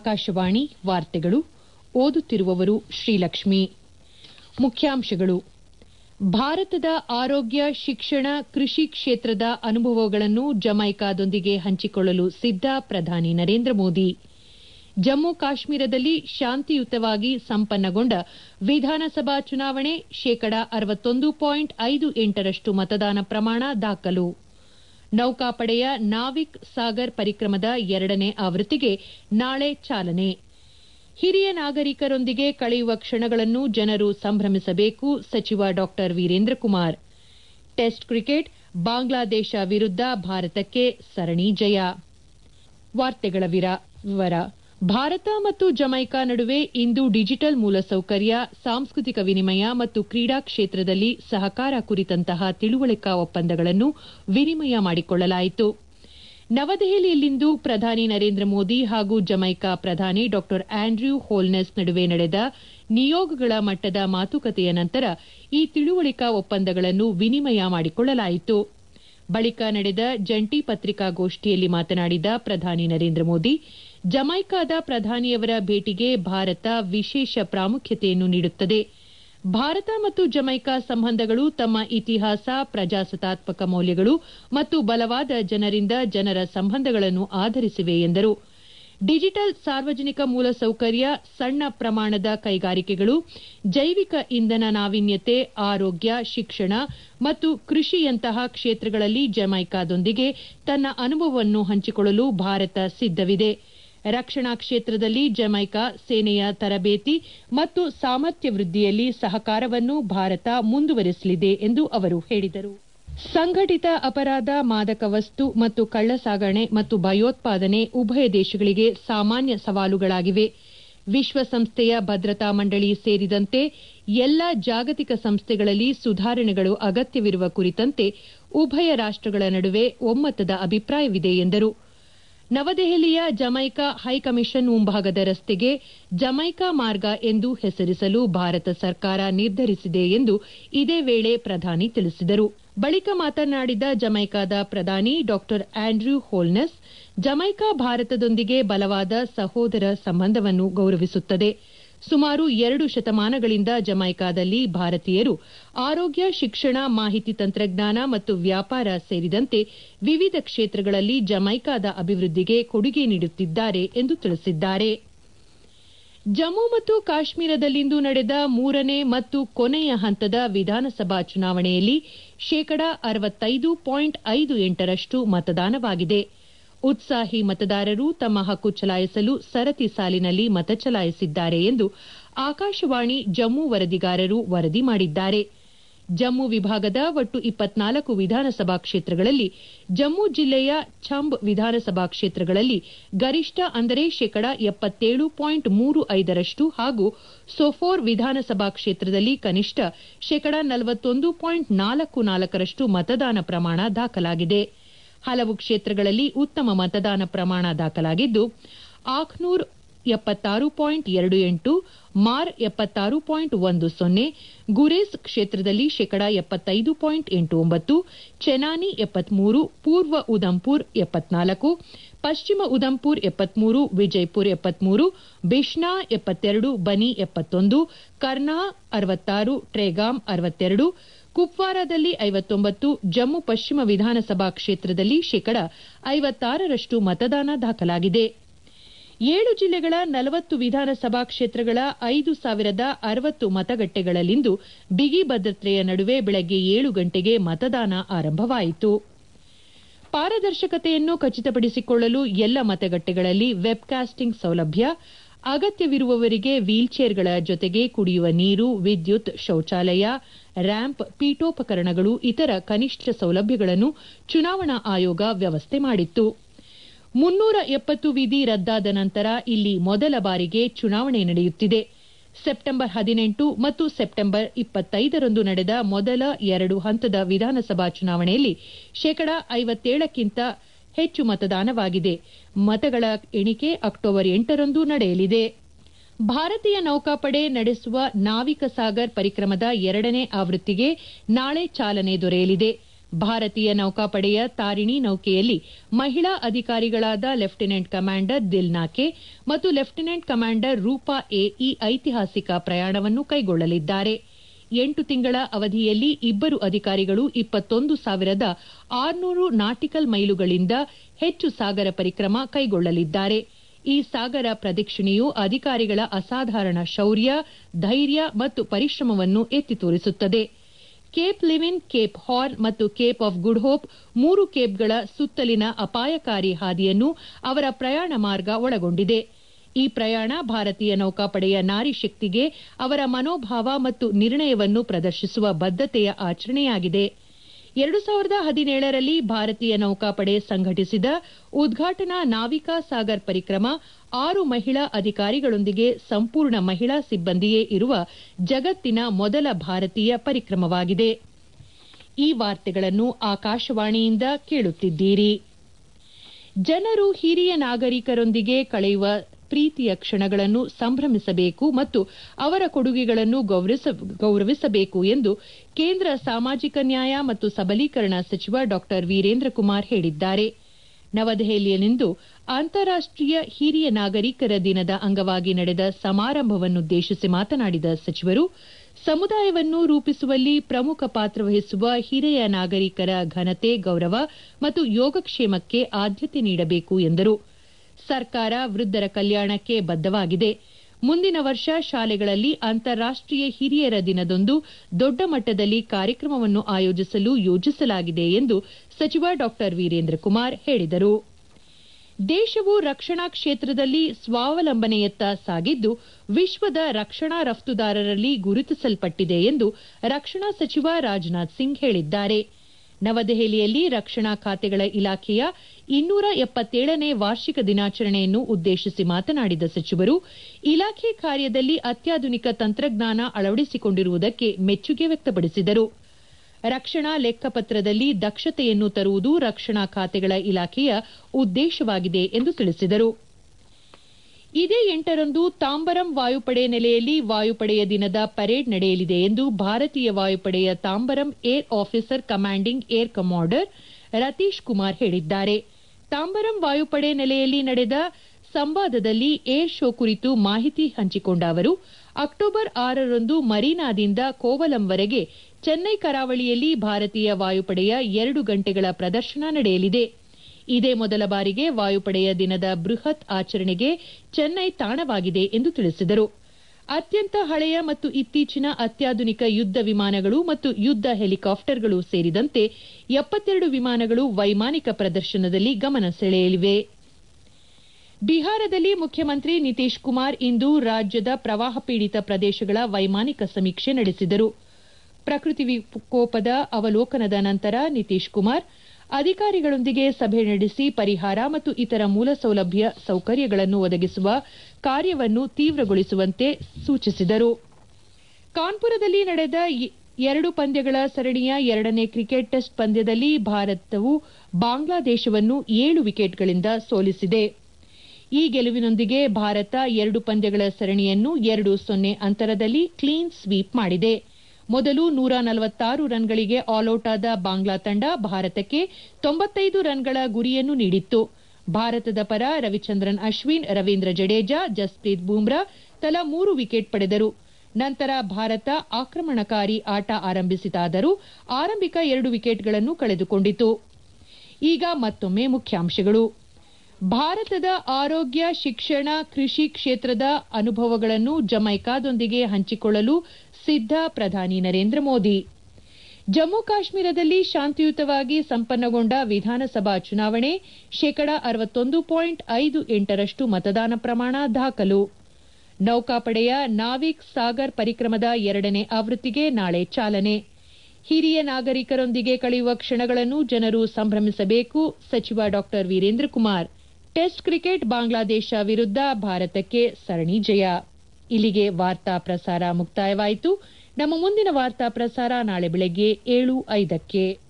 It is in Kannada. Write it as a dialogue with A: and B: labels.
A: ಆಕಾಶವಾಣಿ ವಾರ್ತೆಗಳು ಓದುತ್ತಿರುವವರು ಶ್ರೀಲಕ್ಷ್ಮಿ ಮುಖ್ಯಾಂಶಗಳು ಭಾರತದ ಆರೋಗ್ಯ ಶಿಕ್ಷಣ ಕೃಷಿ ಕ್ಷೇತ್ರದ ಅನುಭವಗಳನ್ನು ಜಮೈಕಾದೊಂದಿಗೆ ಹಂಚಿಕೊಳ್ಳಲು ಸಿದ್ದ ಪ್ರಧಾನಿ ನರೇಂದ್ರ ಮೋದಿ ಜಮ್ಮು ಕಾಶ್ಮೀರದಲ್ಲಿ ಶಾಂತಿಯುತವಾಗಿ ಸಂಪನ್ನಗೊಂಡ ವಿಧಾನಸಭಾ ಚುನಾವಣೆ ಶೇಕಡಾ ಅರವತ್ತೊಂದು ಪಾಯಿಂಟ್ ಐದು ಎಂಟರಷ್ಟು ಮತದಾನ ಪ್ರಮಾಣ ದಾಖಲು ನೌಕಾಪಡೆಯ ನಾವಿಕ್ ಸಾಗರ್ ಪರಿಕ್ರಮದ ಎರಡನೇ ಆವೃತ್ತಿಗೆ ನಾಳೆ ಚಾಲನೆ ಹಿರಿಯ ನಾಗರಿಕರೊಂದಿಗೆ ಕಳೆಯುವ ಕ್ಷಣಗಳನ್ನು ಜನರು ಸಂಭ್ರಮಿಸಬೇಕು ಸಚಿವ ಡಾ ವೀರೇಂದ್ರ ಕುಮಾರ್ ಟೆಸ್ಟ್ ಕ್ರಿಕೆಟ್ ಬಾಂಗ್ಲಾದೇಶ ವಿರುದ್ದ ಭಾರತಕ್ಕೆ ಸರಣಿ ಜಯ ವಾರ್ತೆಗಳ ವಿವರ ಭಾರತ ಮತ್ತು ಜಮೈಕಾ ನಡುವೆ ಇಂದು ಡಿಜಿಟಲ್ ಮೂಲಸೌಕರ್ಯ ಸಾಂಸ್ಕೃತಿಕ ವಿನಿಮಯ ಮತ್ತು ಕ್ರೀಡಾ ಕ್ಷೇತ್ರದಲ್ಲಿ ಸಹಕಾರ ಕುರಿತಂತಹ ತಿಳುವಳಿಕಾ ಒಪ್ಪಂದಗಳನ್ನು ವಿನಿಮಯ ಮಾಡಿಕೊಳ್ಳಲಾಯಿತು ನವದೆಹಲಿಯಲ್ಲಿಂದು ಪ್ರಧಾನಿ ನರೇಂದ್ರ ಮೋದಿ ಹಾಗೂ ಜಮೈಕಾ ಪ್ರಧಾನಿ ಡಾ ಆಂಡ್ರ್ಯೂ ಹೋಲ್ನೆಸ್ ನಡುವೆ ನಡೆದ ನಿಯೋಗಗಳ ಮಟ್ಟದ ಮಾತುಕತೆಯ ನಂತರ ಈ ತಿಳುವಳಿಕಾ ಒಪ್ಪಂದಗಳನ್ನು ವಿನಿಮಯ ಮಾಡಿಕೊಳ್ಳಲಾಯಿತು ಬಳಿಕ ನಡೆದ ಜಂಟಿ ಪತ್ರಿಕಾಗೋಷ್ಠಿಯಲ್ಲಿ ಮಾತನಾಡಿದ ಪ್ರಧಾನಿ ನರೇಂದ್ರ ಮೋದಿ ಜಮೈಕಾದ ಪ್ರಧಾನಿಯವರ ಭೇಟಿಗೆ ಭಾರತ ವಿಶೇಷ ಪ್ರಾಮುಖ್ಯತೆಯನ್ನು ನೀಡುತ್ತದೆ ಭಾರತ ಮತ್ತು ಜಮೈಕಾ ಸಂಬಂಧಗಳು ತಮ್ಮ ಇತಿಹಾಸ ಪ್ರಜಾಸತ್ತಾತ್ಮಕ ಮೌಲ್ಯಗಳು ಮತ್ತು ಬಲವಾದ ಜನರಿಂದ ಜನರ ಸಂಬಂಧಗಳನ್ನು ಆಧರಿಸಿವೆ ಎಂದರು ಡಿಜಿಟಲ್ ಸಾರ್ವಜನಿಕ ಮೂಲಸೌಕರ್ಯ ಸಣ್ಣ ಪ್ರಮಾಣದ ಕೈಗಾರಿಕೆಗಳು ಜೈವಿಕ ಇಂಧನ ನಾವೀನ್ಯತೆ ಆರೋಗ್ಯ ಶಿಕ್ಷಣ ಮತ್ತು ಕೃಷಿಯಂತಹ ಕ್ಷೇತ್ರಗಳಲ್ಲಿ ಜಮೈಕಾದೊಂದಿಗೆ ತನ್ನ ಅನುಭವವನ್ನು ಹಂಚಿಕೊಳ್ಳಲು ಭಾರತ ಸಿದ್ದವಿದೆ ರಕ್ಷಣಾ ಕ್ಷೇತ್ರದಲ್ಲಿ ಜಮೈಕಾ ಸೇನೆಯ ತರಬೇತಿ ಮತ್ತು ಸಾಮರ್ಥ್ಯ ವೃದ್ಧಿಯಲ್ಲಿ ಸಹಕಾರವನ್ನು ಭಾರತ ಮುಂದುವರೆಸಲಿದೆ ಎಂದು ಅವರು ಹೇಳಿದರು ಸಂಘಟಿತ ಅಪರಾಧ ಮಾದಕ ವಸ್ತು ಮತ್ತು ಕಳ್ಳಸಾಗಣೆ ಮತ್ತು ಭಯೋತ್ಪಾದನೆ ಉಭಯ ದೇಶಗಳಿಗೆ ಸಾಮಾನ್ಯ ಸವಾಲುಗಳಾಗಿವೆ ವಿಶ್ವಸಂಸ್ಥೆಯ ಭದ್ರತಾ ಮಂಡಳಿ ಸೇರಿದಂತೆ ಎಲ್ಲ ಜಾಗತಿಕ ಸಂಸ್ಥೆಗಳಲ್ಲಿ ಸುಧಾರಣೆಗಳು ಅಗತ್ಯವಿರುವ ಕುರಿತಂತೆ ಉಭಯ ರಾಷ್ಟಗಳ ನಡುವೆ ಒಮ್ಮತದ ಅಭಿಪ್ರಾಯವಿದೆ ಎಂದರು ನವದೆಹಲಿಯ ಜಮೈಕಾ ಹೈಕಮಿಷನ್ ಮುಂಭಾಗದ ರಸ್ತೆಗೆ ಜಮೈಕಾ ಮಾರ್ಗ ಎಂದು ಹೆಸರಿಸಲು ಭಾರತ ಸರ್ಕಾರ ನಿರ್ಧರಿಸಿದೆ ಎಂದು ಇದೇ ವೇಳೆ ಪ್ರಧಾನಿ ತಿಳಿಸಿದರು ಬಳಿಕ ಮಾತನಾಡಿದ ಜಮೈಕಾದ ಪ್ರಧಾನಿ ಡಾ ಆಂಡ್ರ್ಯೂ ಹೋಲ್ನೆಸ್ ಜಮೈಕಾ ಭಾರತದೊಂದಿಗೆ ಬಲವಾದ ಸಹೋದರ ಸಂಬಂಧವನ್ನು ಗೌರವಿಸುತ್ತದೆ ಸುಮಾರು ಎರಡು ಶತಮಾನಗಳಿಂದ ಜಮೈಕಾದಲ್ಲಿ ಭಾರತೀಯರು ಆರೋಗ್ಯ ಶಿಕ್ಷಣ ಮಾಹಿತಿ ತಂತ್ರಜ್ಞಾನ ಮತ್ತು ವ್ಯಾಪಾರ ಸೇರಿದಂತೆ ವಿವಿಧ ಕ್ಷೇತ್ರಗಳಲ್ಲಿ ಜಮೈಕಾದ ಅಭಿವೃದ್ಧಿಗೆ ಕೊಡುಗೆ ನೀಡುತ್ತಿದ್ದಾರೆ ಎಂದು ತಿಳಿಸಿದ್ದಾರೆ ಜಮ್ಮು ಮತ್ತು ಕಾಶ್ಮೀರದಲ್ಲಿಂದು ನಡೆದ ಮೂರನೇ ಮತ್ತು ಕೊನೆಯ ಹಂತದ ವಿಧಾನಸಭಾ ಚುನಾವಣೆಯಲ್ಲಿ ಶೇಕಡಾ ಅರವತ್ತೈದು ಪಾಯಿಂಟ್ ಐದು ಎಂಟರಷ್ಟು ಮತದಾನವಾಗಿದೆ ಉತ್ಸಾಹಿ ಮತದಾರರು ತಮ್ಮ ಹಕ್ಕು ಚಲಾಯಿಸಲು ಸರತಿ ಸಾಲಿನಲ್ಲಿ ಮತ ಚಲಾಯಿಸಿದ್ದಾರೆ ಎಂದು ಆಕಾಶವಾಣಿ ಜಮ್ಮು ವರದಿಗಾರರು ವರದಿ ಮಾಡಿದ್ದಾರೆ ಜಮ್ಮು ವಿಭಾಗದ ಒಟ್ಟು ಇಪ್ಪತ್ನಾಲ್ಕು ವಿಧಾನಸಭಾ ಕ್ಷೇತ್ರಗಳಲ್ಲಿ ಜಮ್ಮು ಜಿಲ್ಲೆಯ ಛಂಬ್ ವಿಧಾನಸಭಾ ಕ್ಷೇತ್ರಗಳಲ್ಲಿ ಗರಿಷ್ಠ ಅಂದರೆ ಶೇಕಡಾ ಎಪ್ಪತ್ತೇಳು ಪಾಯಿಂಟ್ ಮೂರು ಐದರಷ್ಟು ಹಾಗೂ ಸೊಫೋರ್ ವಿಧಾನಸಭಾ ಕ್ಷೇತ್ರದಲ್ಲಿ ಕನಿಷ್ಠ ಶೇಕಡಾ ನಲವತ್ತೊಂದು ಪಾಯಿಂಟ್ ನಾಲ್ಕು ನಾಲ್ಕರಷ್ಟು ಮತದಾನ ಪ್ರಮಾಣ ದಾಖಲಾಗಿದೆ ಹಲವು ಕ್ಷೇತ್ರಗಳಲ್ಲಿ ಉತ್ತಮ ಮತದಾನ ಪ್ರಮಾಣ ದಾಖಲಾಗಿದ್ದು ಆಖ್ನೂರ್ ಎಪ್ಪತ್ತಾರು ಪಾಯಿಂಟ್ ಎರಡು ಎಂಟು ಮಾರ್ ಎಪ್ಪತ್ತಾರು ಪಾಯಿಂಟ್ ಒಂದು ಸೊನ್ನೆ ಗುರೇಸ್ ಕ್ಷೇತ್ರದಲ್ಲಿ ಶೇಕಡಾ ಎಪ್ಪತ್ತೈದು ಪಾಯಿಂಟ್ ಎಂಟು ಒಂಬತ್ತು ಚೆನಾನಿ ಎಪ್ಪತ್ಮೂರು ಪೂರ್ವ ಉದಂಪುರ್ ಎಪ್ಪತ್ನಾಲ್ಕು ಪಶ್ಚಿಮ ಉದಂಪುರ್ ಎಪ್ಪತ್ಮೂರು ವಿಜಯಪುರ್ ಎಪ್ಪತ್ಮೂರು ಬಿಷ್ನಾ ಎಪ್ಪತ್ತೆರಡು ಬನಿ ಎಪ್ಪತ್ತೊಂದು ಕರ್ನಾ ಅರವತ್ತಾರು ಟ್ರೇಗಾಮ್ ಅರವತ್ತೆರಡು ಕುಪ್ವಾರಾದಲ್ಲಿ ಐವತ್ತೊಂಬತ್ತು ಜಮ್ಮು ಪಶ್ಚಿಮ ವಿಧಾನಸಭಾ ಕ್ಷೇತ್ರದಲ್ಲಿ ಶೇಕಡ ಐವತ್ತಾರರಷ್ಟು ಮತದಾನ ದಾಖಲಾಗಿದೆ ಏಳು ಜಿಲ್ಲೆಗಳ ನಲವತ್ತು ವಿಧಾನಸಭಾ ಕ್ಷೇತ್ರಗಳ ಐದು ಸಾವಿರದ ಅರವತ್ತು ಮತಗಟ್ಟೆಗಳಲ್ಲಿಂದು ಬಿಗಿ ಭದ್ರತೆಯ ನಡುವೆ ಬೆಳಗ್ಗೆ ಏಳು ಗಂಟೆಗೆ ಮತದಾನ ಆರಂಭವಾಯಿತು ಪಾರದರ್ಶಕತೆಯನ್ನು ಖಚಿತಪಡಿಸಿಕೊಳ್ಳಲು ಎಲ್ಲ ಮತಗಟ್ಟೆಗಳಲ್ಲಿ ವೆಬ್ಕಾಸ್ಟಿಂಗ್ ಸೌಲಭ್ಯ ಅಗತ್ಯವಿರುವವರಿಗೆ ವೀಲ್ಚೇರ್ಗಳ ಜೊತೆಗೆ ಕುಡಿಯುವ ನೀರು ವಿದ್ಯುತ್ ಶೌಚಾಲಯ ರ್ಯಾಂಪ್ ಪೀಠೋಪಕರಣಗಳು ಇತರ ಕನಿಷ್ಠ ಸೌಲಭ್ಯಗಳನ್ನು ಚುನಾವಣಾ ಆಯೋಗ ವ್ಯವಸ್ಥೆ ಮಾಡಿತ್ತು ಮುನ್ನೂರ ಎಪ್ಪತ್ತು ವಿಧಿ ರದ್ದಾದ ನಂತರ ಇಲ್ಲಿ ಮೊದಲ ಬಾರಿಗೆ ಚುನಾವಣೆ ನಡೆಯುತ್ತಿದೆ ಸೆಪ್ಟೆಂಬರ್ ಹದಿನೆಂಟು ಮತ್ತು ಸೆಪ್ಟೆಂಬರ್ ಇಪ್ಪತ್ತೈದರಂದು ನಡೆದ ಮೊದಲ ಎರಡು ಹಂತದ ವಿಧಾನಸಭಾ ಚುನಾವಣೆಯಲ್ಲಿ ಶೇಕಡಾ ಐವತ್ತೇಳಕ್ಕಿಂತ ಹೆಚ್ಚು ಮತದಾನವಾಗಿದೆ ಮತಗಳ ಎಣಿಕೆ ಅಕ್ಟೋಬರ್ ಎಂಟರಂದು ನಡೆಯಲಿದೆ ಭಾರತೀಯ ನೌಕಾಪಡೆ ನಡೆಸುವ ನಾವಿಕ ಸಾಗರ್ ಪರಿಕ್ರಮದ ಎರಡನೇ ಆವೃತ್ತಿಗೆ ನಾಳೆ ಚಾಲನೆ ದೊರೆಯಲಿದೆ ಭಾರತೀಯ ನೌಕಾಪಡೆಯ ತಾರಿಣಿ ನೌಕೆಯಲ್ಲಿ ಮಹಿಳಾ ಅಧಿಕಾರಿಗಳಾದ ಲೆಫ್ಟಿನೆಂಟ್ ಕಮಾಂಡರ್ ದಿಲ್ನಾಕೆ ಮತ್ತು ಲೆಫ್ಟಿನೆಂಟ್ ಕಮಾಂಡರ್ ರೂಪಾ ಎ ಈ ಐತಿಹಾಸಿಕ ಪ್ರಯಾಣವನ್ನು ಕೈಗೊಳ್ಳಲಿದ್ದಾರೆ ಎಂಟು ತಿಂಗಳ ಅವಧಿಯಲ್ಲಿ ಇಬ್ಬರು ಅಧಿಕಾರಿಗಳು ಇಪ್ಪತ್ತೊಂದು ಸಾವಿರದ ಆರುನೂರು ನಾಟಿಕಲ್ ಮೈಲುಗಳಿಂದ ಹೆಚ್ಚು ಸಾಗರ ಪರಿಕ್ರಮ ಕೈಗೊಳ್ಳಲಿದ್ದಾರೆ ಈ ಸಾಗರ ಪ್ರದಕ್ಷಿಣೆಯು ಅಧಿಕಾರಿಗಳ ಅಸಾಧಾರಣ ಶೌರ್ಯ ಧೈರ್ಯ ಮತ್ತು ಪರಿಶ್ರಮವನ್ನು ಎತ್ತಿ ತೋರಿಸುತ್ತದೆ ಕೇಪ್ ಲಿವಿನ್ ಕೇಪ್ ಹಾರ್ನ್ ಮತ್ತು ಕೇಪ್ ಆಫ್ ಗುಡ್ ಹೋಪ್ ಮೂರು ಕೇಪ್ಗಳ ಸುತ್ತಲಿನ ಅಪಾಯಕಾರಿ ಹಾದಿಯನ್ನು ಅವರ ಪ್ರಯಾಣ ಮಾರ್ಗ ಒಳಗೊಂಡಿದೆ ಈ ಪ್ರಯಾಣ ಭಾರತೀಯ ನೌಕಾಪಡೆಯ ನಾರಿ ಶಕ್ತಿಗೆ ಅವರ ಮನೋಭಾವ ಮತ್ತು ನಿರ್ಣಯವನ್ನು ಪ್ರದರ್ಶಿಸುವ ಬದ್ಧತೆಯ ಆಚರಣೆಯಾಗಿದೆ ಎರಡು ಸಾವಿರದ ಹದಿನೇಳರಲ್ಲಿ ಭಾರತೀಯ ನೌಕಾಪಡೆ ಸಂಘಟಿಸಿದ ಉದ್ಘಾಟನಾ ನಾವಿಕಾ ಸಾಗರ್ ಪರಿಕ್ರಮ ಆರು ಮಹಿಳಾ ಅಧಿಕಾರಿಗಳೊಂದಿಗೆ ಸಂಪೂರ್ಣ ಮಹಿಳಾ ಸಿಬ್ಬಂದಿಯೇ ಇರುವ ಜಗತ್ತಿನ ಮೊದಲ ಭಾರತೀಯ ಪರಿಕ್ರಮವಾಗಿದೆ ಈ ವಾರ್ತೆಗಳನ್ನು ಆಕಾಶವಾಣಿಯಿಂದ ಕೇಳುತ್ತಿದ್ದೀರಿ ಜನರು ಹಿರಿಯ ನಾಗರಿಕರೊಂದಿಗೆ ಕಳೆಯುವ ಪ್ರೀತಿಯ ಕ್ಷಣಗಳನ್ನು ಸಂಭ್ರಮಿಸಬೇಕು ಮತ್ತು ಅವರ ಕೊಡುಗೆಗಳನ್ನು ಗೌರವಿಸಬೇಕು ಎಂದು ಕೇಂದ್ರ ಸಾಮಾಜಿಕ ನ್ಯಾಯ ಮತ್ತು ಸಬಲೀಕರಣ ಸಚಿವ ಡಾ ವೀರೇಂದ್ರ ಕುಮಾರ್ ಹೇಳಿದ್ದಾರೆ ನವದೆಹಲಿಯಲ್ಲಿಂದು ಅಂತಾರಾಷ್ಟೀಯ ಹಿರಿಯ ನಾಗರಿಕರ ದಿನದ ಅಂಗವಾಗಿ ನಡೆದ ಸಮಾರಂಭವನ್ನುದ್ದೇಶಿಸಿ ಮಾತನಾಡಿದ ಸಚಿವರು ಸಮುದಾಯವನ್ನು ರೂಪಿಸುವಲ್ಲಿ ಪ್ರಮುಖ ಪಾತ್ರ ವಹಿಸುವ ಹಿರಿಯ ನಾಗರಿಕರ ಘನತೆ ಗೌರವ ಮತ್ತು ಯೋಗಕ್ಷೇಮಕ್ಕೆ ಆದ್ಯತೆ ನೀಡಬೇಕು ಎಂದರು ಸರ್ಕಾರ ವೃದ್ದರ ಕಲ್ಯಾಣಕ್ಕೆ ಬದ್ದವಾಗಿದೆ ಮುಂದಿನ ವರ್ಷ ಶಾಲೆಗಳಲ್ಲಿ ಅಂತಾರಾಷ್ಟೀಯ ಹಿರಿಯರ ದಿನದಂದು ದೊಡ್ಡ ಮಟ್ಟದಲ್ಲಿ ಕಾರ್ಯಕ್ರಮವನ್ನು ಆಯೋಜಿಸಲು ಯೋಜಿಸಲಾಗಿದೆ ಎಂದು ಸಚಿವ ಡಾ ವೀರೇಂದ್ರ ಕುಮಾರ್ ಹೇಳಿದರು ದೇಶವು ರಕ್ಷಣಾ ಕ್ಷೇತ್ರದಲ್ಲಿ ಸ್ವಾವಲಂಬನೆಯತ್ತ ಸಾಗಿದ್ದು ವಿಶ್ವದ ರಕ್ಷಣಾ ರಫ್ತುದಾರರಲ್ಲಿ ಗುರುತಿಸಲ್ಪಟ್ಟಿದೆ ಎಂದು ರಕ್ಷಣಾ ಸಚಿವ ರಾಜನಾಥ್ ಸಿಂಗ್ ಹೇಳಿದ್ದಾರೆ ನವದೆಹಲಿಯಲ್ಲಿ ರಕ್ಷಣಾ ಖಾತೆಗಳ ಇಲಾಖೆಯ ಇನ್ನೂರ ಎಪ್ಪತ್ತೇಳನೇ ವಾರ್ಷಿಕ ದಿನಾಚರಣೆಯನ್ನು ಉದ್ದೇಶಿಸಿ ಮಾತನಾಡಿದ ಸಚಿವರು ಇಲಾಖೆ ಕಾರ್ಯದಲ್ಲಿ ಅತ್ಯಾಧುನಿಕ ತಂತ್ರಜ್ಞಾನ ಅಳವಡಿಸಿಕೊಂಡಿರುವುದಕ್ಕೆ ಮೆಚ್ಚುಗೆ ವ್ಯಕ್ತಪಡಿಸಿದರು ರಕ್ಷಣಾ ಲೆಕ್ಕಪತ್ರದಲ್ಲಿ ದಕ್ಷತೆಯನ್ನು ತರುವುದು ರಕ್ಷಣಾ ಖಾತೆಗಳ ಇಲಾಖೆಯ ಉದ್ದೇಶವಾಗಿದೆ ಎಂದು ತಿಳಿಸಿದರು ಇದೇ ಎಂಟರಂದು ತಾಂಬರಂ ವಾಯುಪಡೆ ನೆಲೆಯಲ್ಲಿ ವಾಯುಪಡೆಯ ದಿನದ ಪರೇಡ್ ನಡೆಯಲಿದೆ ಎಂದು ಭಾರತೀಯ ವಾಯುಪಡೆಯ Tambaram air officer commanding air commander Ratheesh Kumar ಹೇಳಿದ್ದಾರೆ ತಾಂಬರಂ ವಾಯುಪಡೆ ನೆಲೆಯಲ್ಲಿ ನಡೆದ ಸಂವಾದದಲ್ಲಿ ಏರ್ ಶೋ ಕುರಿತು ಮಾಹಿತಿ ಹಂಚಿಕೊಂಡ ಅವರು ಅಕ್ಟೋಬರ್ ಆರರಂದು ಮರೀನಾದಿಂದ ಕೋವಲಂವರೆಗೆ ಚೆನ್ನೈ ಕರಾವಳಿಯಲ್ಲಿ ಭಾರತೀಯ ವಾಯುಪಡೆಯ ಎರಡು ಗಂಟೆಗಳ ಪ್ರದರ್ಶನ ನಡೆಯಲಿದೆ ಇದೇ ಮೊದಲ ಬಾರಿಗೆ ವಾಯುಪಡೆಯ ದಿನದ ಬೃಹತ್ ಆಚರಣೆಗೆ ಚೆನ್ನೈ ತಾಣವಾಗಿದೆ ಎಂದು ತಿಳಿಸಿದರು ಅತ್ಯಂತ ಹಳೆಯ ಮತ್ತು ಇತ್ತೀಚಿನ ಅತ್ಯಾಧುನಿಕ ಯುದ್ದ ವಿಮಾನಗಳು ಮತ್ತು ಯುದ್ದ ಹೆಲಿಕಾಪ್ಟರ್ಗಳು ಸೇರಿದಂತೆ ಎಪ್ಪತ್ತೆರಡು ವಿಮಾನಗಳು ವೈಮಾನಿಕ ಪ್ರದರ್ಶನದಲ್ಲಿ ಗಮನ ಸೆಳೆಯಲಿವೆ ಬಿಹಾರದಲ್ಲಿ ಮುಖ್ಯಮಂತ್ರಿ ನಿತೀಶ್ ಕುಮಾರ್ ಇಂದು ರಾಜ್ಯದ ಪ್ರವಾಹ ಪೀಡಿತ ಪ್ರದೇಶಗಳ ವೈಮಾನಿಕ ಸಮೀಕ್ಷೆ ನಡೆಸಿದರು ಪ್ರಕೃತಿ ವಿಕೋಪದ ಅವಲೋಕನದ ನಂತರ ನಿತೀಶ್ ಕುಮಾರ್ ಅಧಿಕಾರಿಗಳೊಂದಿಗೆ ಸಭೆ ನಡೆಸಿ ಪರಿಹಾರ ಮತ್ತು ಇತರ ಮೂಲಸೌಲಭ್ಯ ಸೌಕರ್ಯಗಳನ್ನು ಒದಗಿಸುವ ಕಾರ್ಯವನ್ನು ತೀವ್ರಗೊಳಿಸುವಂತೆ ಸೂಚಿಸಿದರು ಕಾನ್ಪುರದಲ್ಲಿ ನಡೆದ ಎರಡು ಪಂದ್ಯಗಳ ಸರಣಿಯ ಎರಡನೇ ಕ್ರಿಕೆಟ್ ಟೆಸ್ಟ್ ಪಂದ್ಯದಲ್ಲಿ ಭಾರತವು ಬಾಂಗ್ಲಾದೇಶವನ್ನು ಏಳು ವಿಕೆಟ್ಗಳಿಂದ ಸೋಲಿಸಿದೆ ಈ ಗೆಲುವಿನೊಂದಿಗೆ ಭಾರತ ಎರಡು ಪಂದ್ಯಗಳ ಸರಣಿಯನ್ನು ಎರಡು ಸೊನ್ನೆ ಅಂತರದಲ್ಲಿ ಕ್ಲೀನ್ ಸ್ವೀಪ್ ಮಾಡಿದೆ ಮೊದಲು ನೂರ ನಲವತ್ತಾರು ರನ್ಗಳಿಗೆ ಆಲ್ಔಟ್ ಆದ ಬಾಂಗ್ಲಾ ತಂಡ ಭಾರತಕ್ಕೆ ತೊಂಬತ್ತೈದು ರನ್ಗಳ ಗುರಿಯನ್ನು ನೀಡಿತ್ತು ಭಾರತದ ಪರ ರವಿಚಂದ್ರನ್ ಅಶ್ವಿನ್ ರವೀಂದ್ರ ಜಡೇಜಾ ಜಸ್ಪ್ರೀತ್ ಬೂಮ್ರಾ ತಲಾ ಮೂರು ವಿಕೆಟ್ ಪಡೆದರು ನಂತರ ಭಾರತ ಆಕ್ರಮಣಕಾರಿ ಆಟ ಆರಂಭಿಸಿತಾದರೂ ಆರಂಭಿಕ ಎರಡು ವಿಕೆಟ್ಗಳನ್ನು ಕಳೆದುಕೊಂಡಿತು ಈಗ ಮತ್ತೊಮ್ಮೆ ಮುಖ್ಯಾಂಶಗಳು ಭಾರತದ ಆರೋಗ್ಯ ಶಿಕ್ಷಣ ಕೃಷಿ ಕ್ಷೇತ್ರದ ಅನುಭವಗಳನ್ನು ಜಮೈಕಾದೊಂದಿಗೆ ಹಂಚಿಕೊಳ್ಳಲು ಸಿದ್ದ ಪ್ರಧಾನಿ ನರೇಂದ್ರ ಮೋದಿ ಜಮ್ಮು ಕಾಶ್ಮೀರದಲ್ಲಿ ಶಾಂತಿಯುತವಾಗಿ ಸಂಪನ್ನಗೊಂಡ ವಿಧಾನಸಭಾ ಚುನಾವಣೆ ಶೇಕಡ ಅರವತ್ತೊಂದು ಪಾಯಿಂಟ್ ಐದು ಎಂಟರಷ್ಟು ಮತದಾನ ಪ್ರಮಾಣ ದಾಖಲು ನೌಕಾಪಡೆಯ ನಾವಿಕ್ ಸಾಗರ್ ಪರಿಕ್ರಮದ ಎರಡನೇ ಆವೃತ್ತಿಗೆ ನಾಳೆ ಚಾಲನೆ ಹಿರಿಯ ನಾಗರಿಕರೊಂದಿಗೆ ಕಳೆಯುವ ಕ್ಷಣಗಳನ್ನು ಜನರು ಸಂಭ್ರಮಿಸಬೇಕು ಸಚಿವ ಡಾ ವೀರೇಂದ್ರ ಕುಮಾರ್ ಟೆಸ್ಟ್ ಕ್ರಿಕೆಟ್ ಬಾಂಗ್ಲಾದೇಶ ವಿರುದ್ಧ ಭಾರತಕ್ಕೆ ಸರಣಿ ಜಯ ಇಲ್ಲಿಗೆ ವಾರ್ತಾ ಪ್ರಸಾರ ಮುಕ್ತಾಯವಾಯಿತು ನಮ್ಮ ಮುಂದಿನ ವಾರ್ತಾ ಪ್ರಸಾರ ನಾಳೆ ಬೆಳಗ್ಗೆ ಏಳು ಐದಕ್ಕೆ